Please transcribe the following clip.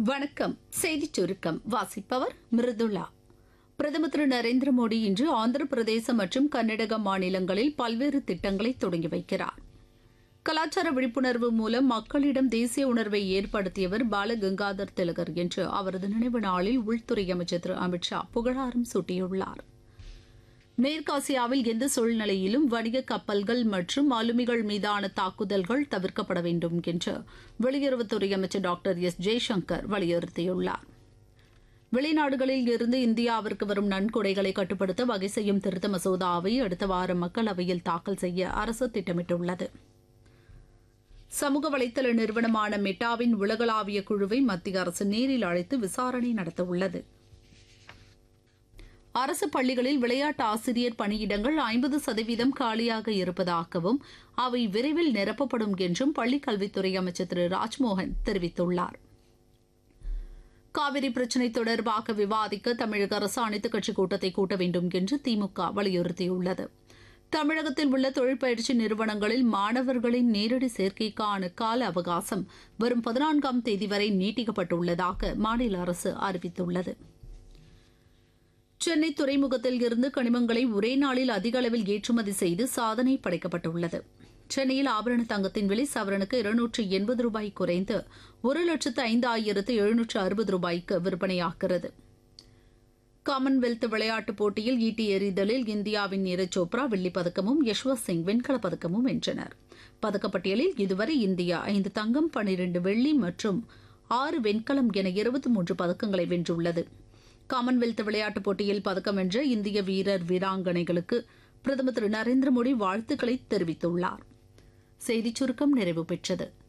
வணக்கம் செய்திச் சுருக்கம் வாசிப்பவர் மிருதுளா பிரதமர் திரு நரேந்திர மோடி இன்று ஆந்திர பிரதேசம் மற்றும் கர்நாடக மாநிலங்களில் பல்வேறு திட்டங்களை தொடங்கி வைக்கிறார் கலாச்சார விழிப்புணர்வு மூலம் மக்களிடம் தேசிய உணர்வை ஏற்படுத்தியவர் பாலகங்காதர் திலகர் என்று அவரது நினைவு நாளில் உள்துறை அமைச்சர் திரு அமித் ஷா புகழாரம் சூட்டியுள்ளார் மேற்காசியாவில் எந்த சூழ்நிலையிலும் வணிக கப்பல்கள் மற்றும் அலுமிகள் மீதான தாக்குதல்கள் தவிர்க்கப்பட வேண்டும் என்று வெளியுறவுத்துறை அமைச்சர் டாக்டர் எஸ் ஜெய்சங்கர் வலியுறுத்தியுள்ளார் வெளிநாடுகளில் இருந்து இந்தியாவிற்கு வரும் நன்கொடைகளை கட்டுப்படுத்த வகை செய்யும் திருத்த மசோதாவை அடுத்த வாரம் மக்களவையில் தாக்கல் செய்ய அரசு திட்டமிட்டுள்ளது சமூக வலைதள நிறுவனமான மெட்டாவின் உலகளாவிய குழுவை மத்திய அரசு நேரில் அழைத்து விசாரணை நடத்தவுள்ளது அரசு பள்ளிகளில் விளையாட்டு ஆசிரியர் பணியிடங்கள் ஐம்பது சதவீதம் காலியாக இருப்பதாகவும் அவை விரைவில் நிரப்பப்படும் என்றும் பள்ளிக் கல்வித்துறை அமைச்சர் திரு ராஜ்மோகன் தெரிவித்துள்ளார் காவிரி பிரச்சினை தொடர்பாக விவாதிக்க தமிழக அரசு அனைத்துக் கட்சி கூட்டத்தை கூட்ட வேண்டும் என்று திமுக வலியுறுத்தியுள்ளது தமிழகத்தில் உள்ள தொழிற்பயிற்சி நிறுவனங்களில் மாணவர்களின் நேரடி சேர்க்கைக்கான கால அவகாசம் வரும் பதினான்காம் தேதி வரை நீட்டிக்கப்பட்டுள்ளதாக மாநில அரசு அறிவித்துள்ளது சென்னை துறைமுகத்தில் இருந்து கனிமங்களை ஒரே நாளில் அதிக அளவில் ஏற்றுமதி செய்து சாதனை படைக்கப்பட்டுள்ளது சென்னையில் ஆபரண தங்கத்தின் விலை சவரனுக்கு இருநூற்று எண்பது ரூபாய் குறைந்து ஒரு லட்சத்து ஐந்து ஆயிரத்து எழுநூற்று அறுபது ரூபாய்க்கு விற்பனையாகிறது காமன்வெல்த் விளையாட்டுப் போட்டியில் ஈட்டி எறிதலில் இந்தியாவின் நீரஜ் சோப்ரா வெள்ளிப் பதக்கமும் யஷ்வந்த் சிங் வெண்கலப் பதக்கமும் வென்றனர் பதக்கப்பட்டியலில் இதுவரை இந்தியா ஐந்து தங்கம் பனிரண்டு வெள்ளி மற்றும் ஆறு வெண்கலம் என இருபத்தி மூன்று பதக்கங்களை வென்றுள்ளது காமன்வெல்த் விளையாட்டுப் போட்டியில் பதக்கம் வென்ற இந்திய வீரர் வீராங்கனைகளுக்கு பிரதமர் திரு நரேந்திர மோடி வாழ்த்துக்களை தெரிவித்துள்ளார் செய்திச் சுருக்கம் நிறைவு பெற்றது